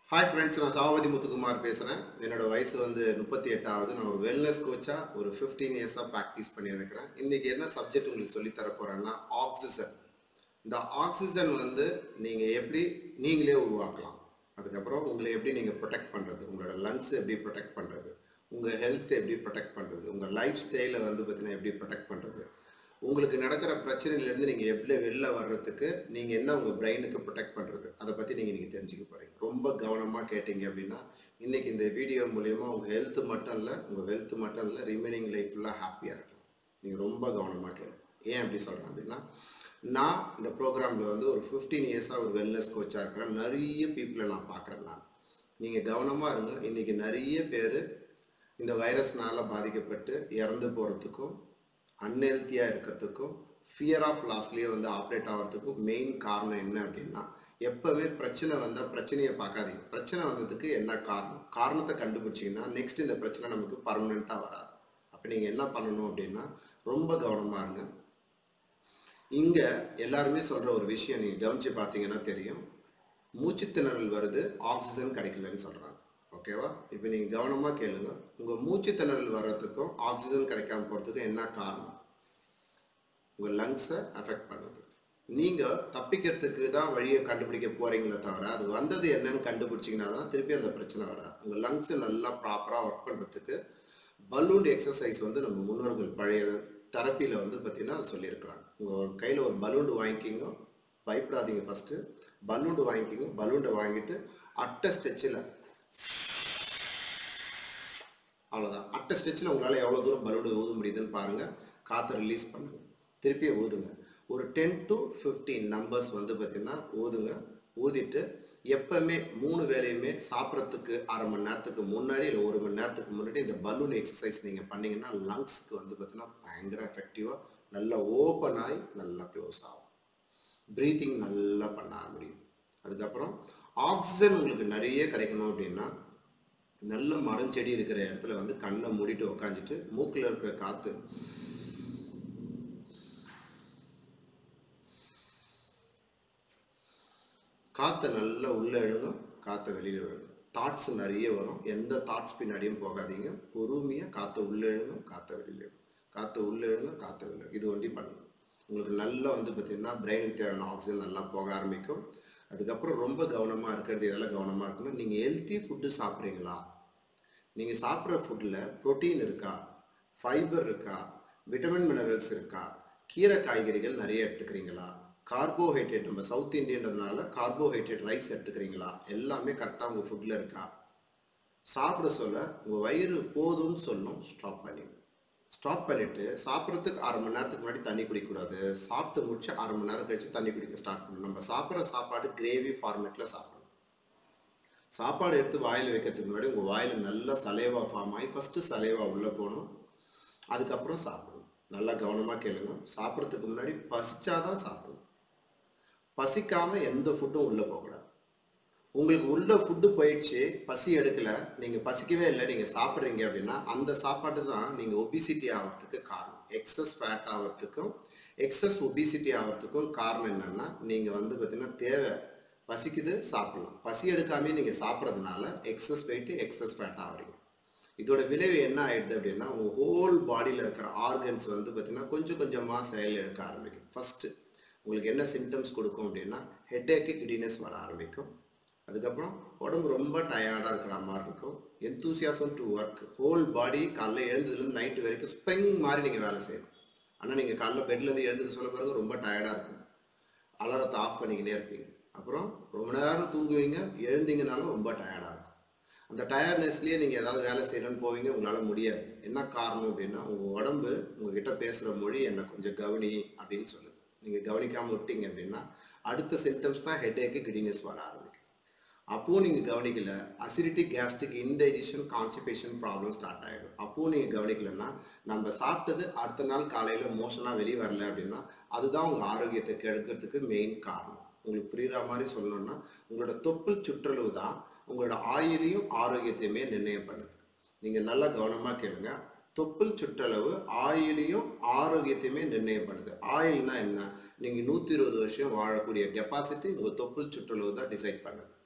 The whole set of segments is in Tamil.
ஹாய் ஃப்ரெண்ட்ஸ் நான் சாவதி முத்துக்குமார் பேசுகிறேன் என்னோட வயசு வந்து முப்பத்தி எட்டாவது நான் ஒரு வெல்னஸ் கோச்சாக ஒரு ஃபிஃப்டீன் இயர்ஸாக ப்ராக்டிஸ் பண்ணியிருக்கிறேன் இன்றைக்கி என்ன சப்ஜெக்ட் உங்களுக்கு சொல்லித் தர போகிறேன்னா ஆக்சிஜன் இந்த ஆக்சிஜன் வந்து நீங்கள் எப்படி நீங்களே உருவாக்கலாம் அதுக்கப்புறம் உங்களை எப்படி நீங்கள் ப்ரொடெக்ட் பண்ணுறது உங்களோட லங்ஸ் எப்படி ப்ரொடெக்ட் பண்ணுறது உங்கள் ஹெல்த் எப்படி ப்ரொடெக்ட் பண்ணுறது உங்கள் லைஃப் ஸ்டைலை வந்து பார்த்தீங்கன்னா எப்படி ப்ரொடெக்ட் பண்ணுறது உங்களுக்கு நடக்கிற பிரச்சனையிலேருந்து நீங்கள் எப்படி வெளில வர்றதுக்கு நீங்கள் என்ன உங்கள் பிரெயினுக்கு ப்ரொடெக்ட் பண்ணுறது அதை பற்றி நீங்கள் நீங்கள் தெரிஞ்சுக்க போகிறீங்க ரொம்ப கவனமாக கேட்டீங்க அப்படின்னா இன்றைக்கி இந்த வீடியோ மூலயமா உங்கள் ஹெல்த் மட்டும் இல்லை உங்கள் வெல்த் மட்டும் இல்லை ரிமைனிங் லைஃப் ஃபுல்லாக ஹாப்பியாக இருக்கும் நீங்கள் ரொம்ப கவனமாக கேளுங்க ஏன் அப்படி சொல்கிறேன் அப்படின்னா நான் இந்த ப்ரோக்ராமில் வந்து ஒரு ஃபிஃப்டீன் இயர்ஸாக ஒரு வெல்னஸ் கோச்சாக இருக்கிறேன் நிறைய பீப்புளை நான் பார்க்குறேன் நான் நீங்கள் கவனமாக இருங்க இன்றைக்கி நிறைய பேர் இந்த வைரஸ்னால் பாதிக்கப்பட்டு இறந்து போகிறதுக்கும் அன்ஹெல்த்தியாக இருக்கிறதுக்கும் ஃபியர் ஆஃப் லாஸ்லேயே வந்து ஆப்ரேட் ஆகிறதுக்கும் மெயின் காரணம் என்ன அப்படின்னா எப்போவுமே பிரச்சனை வந்தால் பிரச்சனையை பார்க்காதீங்க பிரச்சனை வந்ததுக்கு என்ன காரணம் காரணத்தை கண்டுபிடிச்சிங்கன்னா நெக்ஸ்ட் இந்த பிரச்சனை நமக்கு பர்மனெண்ட்டாக வராது அப்போ நீங்கள் என்ன பண்ணணும் அப்படின்னா ரொம்ப கவனமாக இருங்க இங்கே எல்லாருமே சொல்கிற ஒரு விஷயம் நீங்கள் கவனித்து பார்த்தீங்கன்னா தெரியும் மூச்சு திணறல் வருது ஆக்சிஜன் கிடைக்கலன்னு சொல்கிறாங்க ஓகேவா இப்போ நீங்கள் கவனமாக கேளுங்க உங்கள் மூச்சு திணறல் வர்றதுக்கும் ஆக்சிஜன் கிடைக்காம போகிறதுக்கும் என்ன காரணம் உங்கள் லங்ஸை அஃபெக்ட் பண்ணுது நீங்கள் தப்பிக்கிறதுக்கு தான் வழியை கண்டுபிடிக்க போகிறீங்களே தவிர அது வந்தது என்னன்னு கண்டுபிடிச்சிங்கன்னா தான் திருப்பி அந்த பிரச்சனை வராது உங்கள் லங்ஸு நல்லா ப்ராப்பராக ஒர்க் பண்ணுறதுக்கு பலூன் எக்ஸசைஸ் வந்து நம்ம முன்னோர்கள் பழைய தெரப்பியில் வந்து பார்த்திங்கன்னா அது சொல்லியிருக்கிறாங்க உங்கள் கையில் ஒரு பலூண்டு வாங்கிக்கிங்க பயப்படாதீங்க ஃபஸ்ட்டு பலூண்டு வாங்கிக்கிங்க பலூண்டை வாங்கிட்டு அட்டை ஸ்ட்ரெச்சில் அவ்வளோதான் அட்டை ஸ்ட்ரெச்சில் உங்களால் எவ்வளோ தூரம் பலூண்டு ஊத முடியுதுன்னு பாருங்கள் காற்றை ரிலீஸ் பண்ணுங்கள் திருப்பி ஊதுங்க ஒரு டென் டு ஃபிஃப்டீன் நம்பர்ஸ் வந்து பார்த்திங்கன்னா ஊதுங்க ஊதிட்டு எப்போவுமே மூணு வேலையுமே சாப்பிட்றதுக்கு அரை மணி நேரத்துக்கு முன்னாடி இல்லை ஒரு மணி நேரத்துக்கு முன்னாடி இந்த பலூன் எக்ஸசைஸ் நீங்கள் பண்ணிங்கன்னா லங்ஸுக்கு வந்து பார்த்திங்கன்னா பயங்கர எஃபெக்டிவாக நல்லா ஓப்பன் ஆகி நல்லா க்ளோஸ் ஆகும் ப்ரீத்திங் நல்லா பண்ண முடியும் அதுக்கப்புறம் ஆக்சிஜன் உங்களுக்கு நிறைய கிடைக்கணும் அப்படின்னா நல்ல மரம் செடி இருக்கிற இடத்துல வந்து கண்ணை மூடிட்டு உக்காந்துட்டு மூக்கில் இருக்கிற காற்று காற்றை நல்லா உள்ளே எழுங்கும் காற்றை வெளியில் விழுங்கும் தாட்ஸ் நிறைய வரும் எந்த தாட்ஸ் பின்னாடியும் போகாதீங்க பொறுமையாக காற்றை உள்ளே எழுங்கும் காற்றை வெளியில் எழுங்கும் காற்றை உள்ளே எழுங்கும் காற்றை வெளியில் இது ஒண்டி பண்ணுங்க உங்களுக்கு நல்லா வந்து பார்த்திங்கன்னா பிரெயினுக்கு தேவையான ஆக்சிஜன் நல்லா போக ஆரம்பிக்கும் அதுக்கப்புறம் ரொம்ப கவனமாக இருக்கிறது இதெல்லாம் கவனமாக இருக்கணும் நீங்கள் ஹெல்த்தி ஃபுட்டு சாப்பிட்றீங்களா நீங்கள் சாப்பிட்ற ஃபுட்டில் ப்ரோட்டீன் இருக்கா ஃபைபர் இருக்கா விட்டமின் மினரல்ஸ் இருக்கா கீரை காய்கறிகள் நிறைய எடுத்துக்கிறீங்களா கார்போஹைட்ரேட் நம்ம சவுத் இந்தியன்றதுனால கார்போஹைட்ரேட் ரைஸ் எடுத்துக்கிறீங்களா எல்லாமே கரெக்டாக உங்கள் ஃபுட்டில் இருக்கா சாப்பிட சொல்ல உங்கள் வயிறு போதும்னு சொல்லும் ஸ்டாப் பண்ணி ஸ்டாப் பண்ணிவிட்டு சாப்பிட்றதுக்கு அரை மணி நேரத்துக்கு முன்னாடி தண்ணி குடிக்கக்கூடாது சாப்பிட்டு முடிச்சு அரை மணி நேரம் கழிச்சு தண்ணி குடிக்க ஸ்டார்ட் பண்ணணும் நம்ம சாப்பிட்ற சாப்பாடு கிரேவி ஃபார்மேட்டில் சாப்பிடணும் சாப்பாடு எடுத்து வாயில் வைக்கிறதுக்கு முன்னாடி உங்கள் வாயில் நல்லா சலேவா ஃபார்ம் ஆகி ஃபஸ்ட்டு சலேவா உள்ளே போகணும் அதுக்கப்புறம் சாப்பிடணும் நல்லா கவனமாக கேளுங்க சாப்பிட்றதுக்கு முன்னாடி பசிச்சாதான் சாப்பிடணும் பசிக்காமல் எந்த ஃபுட்டும் உள்ளே போகக்கூடாது உங்களுக்கு உள்ள ஃபுட்டு போயிடுச்சு பசி எடுக்கலை நீங்கள் பசிக்கவே இல்லை நீங்கள் சாப்பிட்றீங்க அப்படின்னா அந்த சாப்பாடு தான் நீங்கள் ஒபிசிட்டி ஆகிறதுக்கு காரணம் எக்ஸஸ் ஃபேட் ஆகிறதுக்கும் எக்ஸஸ் ஒபிசிட்டி ஆகிறதுக்கும் காரணம் என்னென்னா நீங்கள் வந்து பார்த்திங்கன்னா தேவை பசிக்குது சாப்பிடலாம் பசி எடுக்காமே நீங்கள் சாப்பிட்றதுனால எக்ஸஸ் வெயிட்டு எக்ஸஸ் ஃபேட் ஆகிறீங்க இதோட விளைவு என்ன ஆயிடுது அப்படின்னா உங்கள் ஹோல் பாடியில் இருக்கிற ஆர்கன்ஸ் வந்து பார்த்திங்கன்னா கொஞ்சம் கொஞ்சமாக செயல் எடுக்க ஆரம்பிக்குது ஃபஸ்ட்டு உங்களுக்கு என்ன சிம்டம்ஸ் கொடுக்கும் அப்படின்னா ஹெட்டேக்கு கிடினஸ் வர ஆரம்பிக்கும் அதுக்கப்புறம் உடம்பு ரொம்ப டயர்டாக இருக்கிற மாதிரி இருக்கும் enthusiasm to work whole body காலைல எழுந்ததுலேருந்து நைட்டு வரைக்கும் ஸ்ப்ரிங் மாதிரி நீங்கள் வேலை செய்யணும் ஆனால் நீங்கள் காலைல பெட்லேருந்து எழுந்துக்க சொல்ல பாருங்க ரொம்ப டயர்டாக இருக்கும் அலாரத்தை ஆஃப் பண்ணிக்கினே இருப்பீங்க அப்புறம் ரொம்ப நேரம் தூங்குவீங்க எழுந்தீங்கனாலும் ரொம்ப டயர்டாக இருக்கும் அந்த டயர்ட்னஸ்லேயே நீங்கள் ஏதாவது வேலை செய்யணும்னு போவீங்க உங்களால் முடியாது என்ன காரணம் அப்படின்னா உங்கள் உடம்பு உங்ககிட்ட பேசுகிற மொழி என்னை கொஞ்சம் கவனி அப்படின்னு சொல்லுது நீங்கள் கவனிக்காமல் விட்டீங்க அப்படின்னா அடுத்த சிம்டம்ஸ் தான் ஹெட்டேக்கு கிடினஸ் வர ஆரம்பிக்கும் அப்போவும் நீங்கள் கவனிக்கல acidity gastric indigestion constipation problem start ஆகிடும் அப்போவும் நீங்கள் கவனிக்கலன்னா நம்ம சாப்பிட்டது அடுத்த நாள் காலையில் மோஷனாக வெளியே வரல அப்படின்னா அதுதான் உங்கள் ஆரோக்கியத்தை கெடுக்கிறதுக்கு மெயின் காரணம் உங்களுக்கு புரிகிற மாதிரி சொல்லணும்னா உங்களோட தொப்புள் சுற்றளவு தான் உங்களோட ஆயுளையும் ஆரோக்கியத்தையுமே நிர்ணயம் பண்ணுது நீங்கள் நல்லா கவனமாக கேளுங்க தொப்புள் சுற்றளவு ஆயிலையும் ஆரோக்கியத்தையுமே நிர்ணயம் பண்ணுது ஆயில்னா என்ன நீங்கள் நூற்றி இருபது வருஷம் வாழக்கூடிய கெப்பாசிட்டி உங்கள் தொப்புள் சுற்றளவு தான் டிசைட் பண்ணுது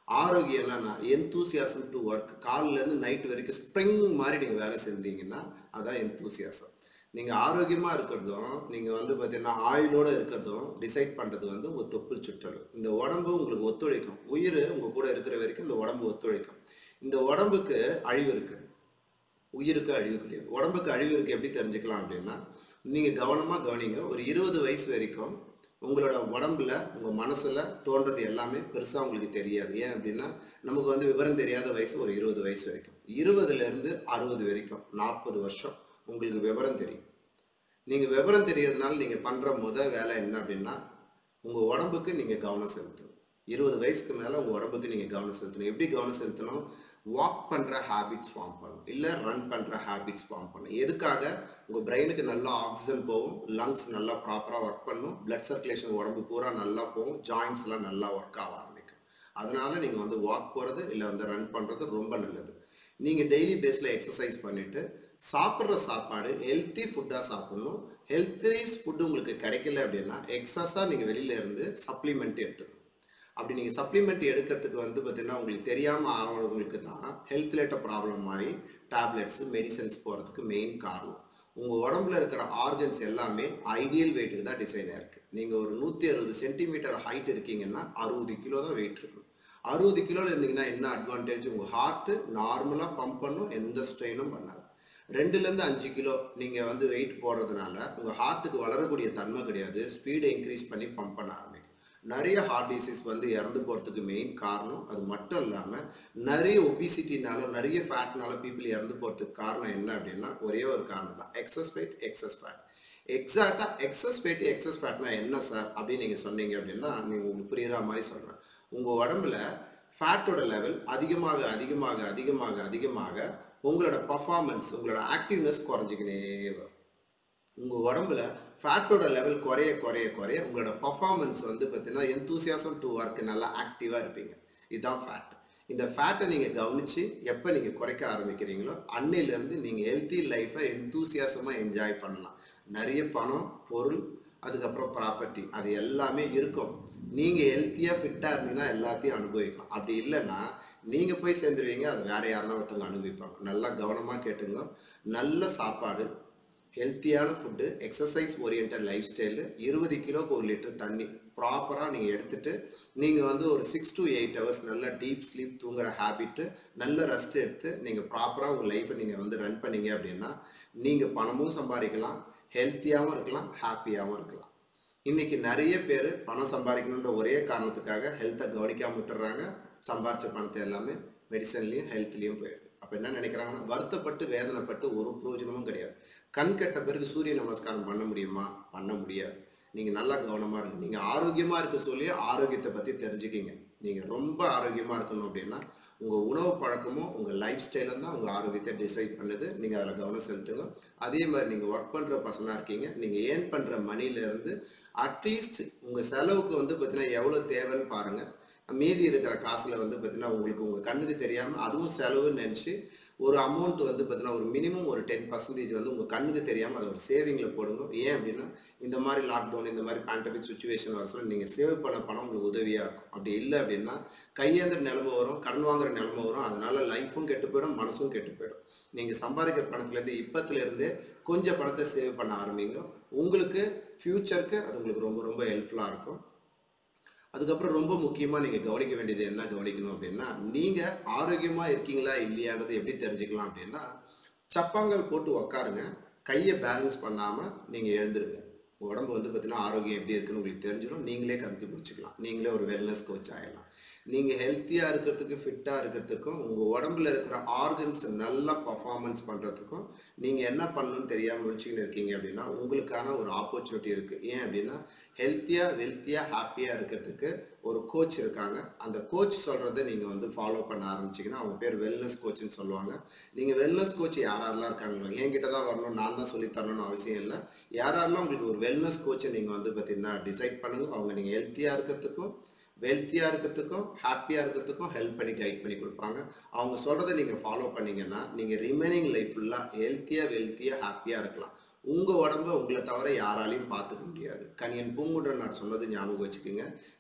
ஆரோக்கியம்னா எந்தூசியாசம் டு ஒர்க் காலிலேருந்து நைட் வரைக்கும் ஸ்ப்ரிங் மாதிரி நீங்கள் வேலை செஞ்சீங்கன்னா அதான் எந்தூசியாசம் நீங்கள் ஆரோக்கியமாக இருக்கிறதும் நீங்கள் வந்து பார்த்தீங்கன்னா ஆயுளோடு இருக்கிறதும் டிசைட் பண்ணுறது வந்து உங்கள் தொப்புள் சுற்றல் இந்த உடம்பு உங்களுக்கு ஒத்துழைக்கும் உயிர் உங்கள் கூட இருக்கிற வரைக்கும் இந்த உடம்பு ஒத்துழைக்கும் இந்த உடம்புக்கு அழிவு இருக்குது உயிருக்கு அழிவு கிடையாது உடம்புக்கு அழிவு இருக்கு எப்படி தெரிஞ்சுக்கலாம் அப்படின்னா நீங்கள் கவனமாக கவனிங்க ஒரு இருபது வயசு வரைக்கும் உங்களோட உடம்புல உங்கள் மனசில் தோன்றது எல்லாமே பெருசாக உங்களுக்கு தெரியாது ஏன் அப்படின்னா நமக்கு வந்து விவரம் தெரியாத வயசு ஒரு இருபது வயசு வரைக்கும் இருபதுலேருந்து அறுபது வரைக்கும் நாற்பது வருஷம் உங்களுக்கு விவரம் தெரியும் நீங்கள் விவரம் தெரியறதுனால நீங்கள் பண்ணுற முத வேலை என்ன அப்படின்னா உங்கள் உடம்புக்கு நீங்கள் கவனம் செலுத்தணும் இருபது வயசுக்கு மேலே உங்கள் உடம்புக்கு நீங்கள் கவனம் செலுத்தணும் எப்படி கவனம் செலுத்தணும் வாக் பண்ணுற ஹேபிட்ஸ் ஃபார்ம் பண்ணணும் இல்லை ரன் பண்ணுற ஹேபிட்ஸ் ஃபார்ம் பண்ணணும் எதுக்காக உங்கள் பிரெயினுக்கு நல்லா ஆக்சிஜன் போகும் லங்ஸ் நல்லா ப்ராப்பராக ஒர்க் பண்ணும் பிளட் சர்க்குலேஷன் உடம்பு பூரா நல்லா போகும் ஜாயின்ஸ்லாம் நல்லா ஒர்க் ஆக ஆரம்பிக்கும் அதனால நீங்கள் வந்து வாக் போகிறது இல்லை வந்து ரன் பண்ணுறது ரொம்ப நல்லது நீங்கள் டெய்லி பேஸில் எக்ஸசைஸ் பண்ணிவிட்டு சாப்பிட்ற சாப்பாடு ஹெல்த்தி ஃபுட்டாக சாப்பிடணும் ஹெல்த்தி ஃபுட்டு உங்களுக்கு கிடைக்கல அப்படின்னா எக்ஸஸாக நீங்கள் வெளியில இருந்து சப்ளிமெண்ட் எடுத்துக்கணும் அப்படி நீங்கள் சப்ளிமெண்ட் எடுக்கிறதுக்கு வந்து பார்த்தீங்கன்னா உங்களுக்கு தெரியாமல் ஆகிறவங்களுக்கு தான் ஹெல்த் ரிலேட்டட் ப்ராப்ளம் மாதிரி டேப்லெட்ஸ் மெடிசன்ஸ் போகிறதுக்கு மெயின் காரணம் உங்கள் உடம்புல இருக்கிற ஆர்கன்ஸ் எல்லாமே ஐடியல் வெயிட்டுக்கு தான் டிசைன் ஆயிருக்கு நீங்கள் ஒரு நூற்றி அறுபது சென்டிமீட்டர் ஹைட் இருக்கீங்கன்னா அறுபது கிலோ தான் வெயிட் இருக்கணும் அறுபது கிலோவில் இருந்தீங்கன்னா என்ன அட்வான்டேஜ் உங்கள் ஹார்ட்டு நார்மலாக பம்ப் பண்ணும் எந்த ஸ்ட்ரெயினும் பண்ணாது ரெண்டுலேருந்து அஞ்சு கிலோ நீங்கள் வந்து வெயிட் போடுறதுனால உங்கள் ஹார்ட்டுக்கு வளரக்கூடிய தன்மை கிடையாது ஸ்பீடை இன்க்ரீஸ் பண்ணி பம்ப் பண்ண ஆரம்பிக்கும் நிறைய ஹார்ட் டிசீஸ் வந்து இறந்து போகிறதுக்கு மெயின் காரணம் அது மட்டும் இல்லாமல் நிறைய ஒபிசிட்டினால நிறைய ஃபேட்னால பீப்புள் இறந்து போகிறதுக்கு காரணம் என்ன அப்படின்னா ஒரே ஒரு காரணம் தான் எக்ஸஸ் வெயிட் எக்ஸஸ் ஃபேட் எக்ஸாக்டாக எக்ஸஸ் வெயிட் எக்ஸஸ் ஃபேட்னா என்ன சார் அப்படின்னு நீங்கள் சொன்னீங்க அப்படின்னா நீங்கள் உங்களுக்கு புரியுற மாதிரி சொல்கிறேன் உங்கள் உடம்புல ஃபேட்டோட லெவல் அதிகமாக அதிகமாக அதிகமாக அதிகமாக உங்களோட பர்ஃபார்மன்ஸ் உங்களோட ஆக்டிவ்னஸ் குறைஞ்சிக்கினே வரும் உங்கள் உடம்புல ஃபேட்டோட லெவல் குறைய குறைய குறைய உங்களோட பர்ஃபார்மன்ஸ் வந்து பார்த்தீங்கன்னா எந்தூசியாசம் டு ஒர்க் நல்லா ஆக்டிவாக இருப்பீங்க இதுதான் ஃபேட் இந்த ஃபேட்டை நீங்கள் கவனித்து எப்போ நீங்கள் குறைக்க ஆரம்பிக்கிறீங்களோ அன்னையிலேருந்து நீங்கள் ஹெல்த்தி லைஃப்பை எந்தூசியாசமாக என்ஜாய் பண்ணலாம் நிறைய பணம் பொருள் அதுக்கப்புறம் ப்ராப்பர்ட்டி அது எல்லாமே இருக்கும் நீங்கள் ஹெல்த்தியாக ஃபிட்டாக இருந்தீங்கன்னா எல்லாத்தையும் அனுபவிக்கலாம் அப்படி இல்லைன்னா நீங்கள் போய் சேர்ந்துருவீங்க அது வேற யாருன்னா ஒருத்தவங்க அனுபவிப்பாங்க நல்லா கவனமாக கேட்டுங்க நல்ல சாப்பாடு ஹெல்த்தியான food exercise oriented life style இருபது கிலோக்கு ஒரு லிட்டர் தண்ணி ப்ராப்பராக நீங்கள் எடுத்துட்டு நீங்கள் வந்து ஒரு சிக்ஸ் to எயிட் ஹவர்ஸ் நல்ல டீப் ஸ்லீப் தூங்குற ஹேபிட்டு நல்ல ரெஸ்ட் எடுத்து நீங்கள் ப்ராப்பராக உங்கள் லைஃப்பை நீங்கள் வந்து ரன் பண்ணீங்க அப்படின்னா நீங்கள் பணமும் சம்பாதிக்கலாம் ஹெல்த்தியாகவும் இருக்கலாம் ஹாப்பியாகவும் இருக்கலாம் இன்னைக்கு நிறைய பேர் பணம் சம்பாதிக்கணுன்ற ஒரே காரணத்துக்காக ஹெல்த்தை கவனிக்காம விட்டுறாங்க சம்பாரிச்ச பணத்தை எல்லாமே மெடிசன்லையும் ஹெல்த்லேயும் போயிடுது அப்போ என்ன நினைக்கிறாங்கன்னா வருத்தப்பட்டு வேதனைப்பட்டு ஒரு பிரயோஜனமும் கிடையாது கண் கெட்ட பிறகு சூரிய நமஸ்காரம் பண்ண முடியுமா பண்ண முடியாது நீங்கள் நல்லா கவனமாக இருங்க நீங்கள் ஆரோக்கியமாக இருக்க சொல்லி ஆரோக்கியத்தை பற்றி தெரிஞ்சுக்கிங்க நீங்கள் ரொம்ப ஆரோக்கியமாக இருக்கணும் அப்படின்னா உங்கள் உணவு பழக்கமும் உங்கள் லைஃப் ஸ்டைலும் தான் உங்கள் ஆரோக்கியத்தை டிசைட் பண்ணுது நீங்கள் அதில் கவனம் செலுத்துங்க அதே மாதிரி நீங்கள் ஒர்க் பண்ணுற பர்சனாக இருக்கீங்க நீங்கள் ஏர்ன் பண்ணுற மணிலேருந்து அட்லீஸ்ட் உங்கள் செலவுக்கு வந்து பார்த்தீங்கன்னா எவ்வளோ தேவைன்னு பாருங்கள் மீதி இருக்கிற காசில் வந்து பார்த்தீங்கன்னா உங்களுக்கு உங்கள் கண்ணுக்கு தெரியாமல் அதுவும் செலவுன்னு நினச்சி ஒரு அமௌண்ட் வந்து பார்த்தீங்கன்னா ஒரு மினிமம் ஒரு டென் பர்சன்டேஜ் வந்து உங்கள் கண்ணுக்கு தெரியாமல் அதை ஒரு சேவிங்கில் போடுங்க ஏன் அப்படின்னா இந்த மாதிரி லாக்டவுன் இந்த மாதிரி பேண்டமிக் சுச்சுவேஷன் வர சொல்ல நீங்கள் சேவ் பண்ண பணம் உங்களுக்கு உதவியாக இருக்கும் அப்படி இல்லை அப்படின்னா கையேந்திர நிலைமை வரும் கடன் வாங்குற நிலைமை வரும் அதனால லைஃப்பும் கெட்டு போயிடும் மனசும் கெட்டு போயிடும் நீங்கள் சம்பாதிக்கிற பணத்துலேருந்து இப்பத்துலேருந்தே கொஞ்சம் பணத்தை சேவ் பண்ண ஆரம்பிங்க உங்களுக்கு ஃப்யூச்சருக்கு அது உங்களுக்கு ரொம்ப ரொம்ப ஹெல்ப்ஃபுல்லாக இருக்கும் அதுக்கப்புறம் ரொம்ப முக்கியமாக நீங்கள் கவனிக்க வேண்டியது என்ன கவனிக்கணும் அப்படின்னா நீங்கள் ஆரோக்கியமாக இருக்கீங்களா இல்லையான்றது எப்படி தெரிஞ்சுக்கலாம் அப்படின்னா சப்பாங்கல் போட்டு உக்காருங்க கையை பேலன்ஸ் பண்ணாமல் நீங்கள் எழுந்துருங்க உங்கள் உடம்பு வந்து பார்த்தீங்கன்னா ஆரோக்கியம் எப்படி இருக்குன்னு உங்களுக்கு தெரிஞ்சிடும் நீங்களே கருத்து பிடிச்சிக்கலாம் நீங்களே ஒரு வெல்னஸ் கோச் ஆகிடலாம் நீங்கள் ஹெல்த்தியாக இருக்கிறதுக்கு ஃபிட்டாக இருக்கிறதுக்கும் உங்கள் உடம்புல இருக்கிற ஆர்கன்ஸ் நல்லா பர்ஃபார்மன்ஸ் பண்ணுறதுக்கும் நீங்கள் என்ன பண்ணணும்னு தெரியாமல் முடிச்சுக்கின்னு இருக்கீங்க அப்படின்னா உங்களுக்கான ஒரு ஆப்பர்ச்சுனிட்டி இருக்குது ஏன் அப்படின்னா ஹெல்த்தியாக வெல்த்தியாக ஹாப்பியாக இருக்கிறதுக்கு ஒரு கோச் இருக்காங்க அந்த கோச் சொல்கிறத நீங்கள் வந்து ஃபாலோ பண்ண ஆரம்பிச்சிங்கன்னா அவங்க பேர் வெல்னஸ் கோச்னு சொல்லுவாங்க நீங்கள் வெல்னஸ் கோச் யார் யாரெல்லாம் இருக்காங்களோ என்கிட்ட தான் வரணும் நான் தான் சொல்லி தரணும்னு அவசியம் இல்லை யார் யாரெல்லாம் உங்களுக்கு ஒரு வெல்னஸ் கோச்சை நீங்கள் வந்து பார்த்தீங்கன்னா டிசைட் பண்ணுங்கள் அவங்க நீங்கள் ஹெல்த்தியாக இருக்கிறதுக்கும் வெல்த்தியாக இருக்கிறதுக்கும் ஹாப்பியாக இருக்கிறதுக்கும் ஹெல்ப் பண்ணி கைட் பண்ணி கொடுப்பாங்க அவங்க சொல்கிறத நீங்கள் ஃபாலோ பண்ணீங்கன்னா நீங்கள் ரிமைனிங் லைஃப் ஃபுல்லாக ஹெல்த்தியாக வெல்த்தியாக ஹாப்பியாக இருக்கலாம் உங்கள் உடம்ப உங்களை தவிர யாராலையும் பார்த்துக்க முடியாது கனியன் பூங்குன்றனார் சொன்னது ஞாபகம் வச்சுக்கோங்க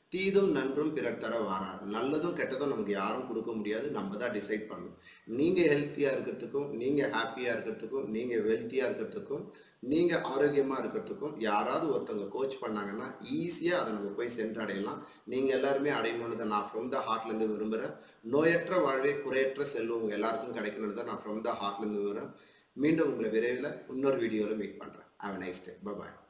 தீதும் நன்றும் பிறர் தர வாரார் நல்லதும் கெட்டதும் நமக்கு யாரும் கொடுக்க முடியாது நம்ம தான் டிசைட் பண்ணணும் நீங்கள் ஹெல்த்தியாக இருக்கிறதுக்கும் நீங்கள் ஹாப்பியாக இருக்கிறதுக்கும் நீங்கள் வெல்த்தியாக இருக்கிறதுக்கும் நீங்கள் ஆரோக்கியமாக இருக்கிறதுக்கும் யாராவது ஒருத்தவங்க கோச் பண்ணாங்கன்னா ஈஸியாக அதை நம்ம போய் சென்றடையலாம் நீங்கள் எல்லாருமே அடையணும்னு தான் நான் ஃப்ரம் த ஹார்ட்லேருந்து விரும்புகிறேன் நோயற்ற வாழ்வே குறையற்ற செல்வம் உங்கள் எல்லாருக்கும் கிடைக்கணும்னு தான் நான் ஃப்ரம் த ஹார்ட்லேருந்து விரும்புகிறேன் மீண்டும் உங்களை விரைவில் இன்னொரு வீடியோவில் மீட் பண்ணுறேன் ஹாவ் நைஸ் டே பாய்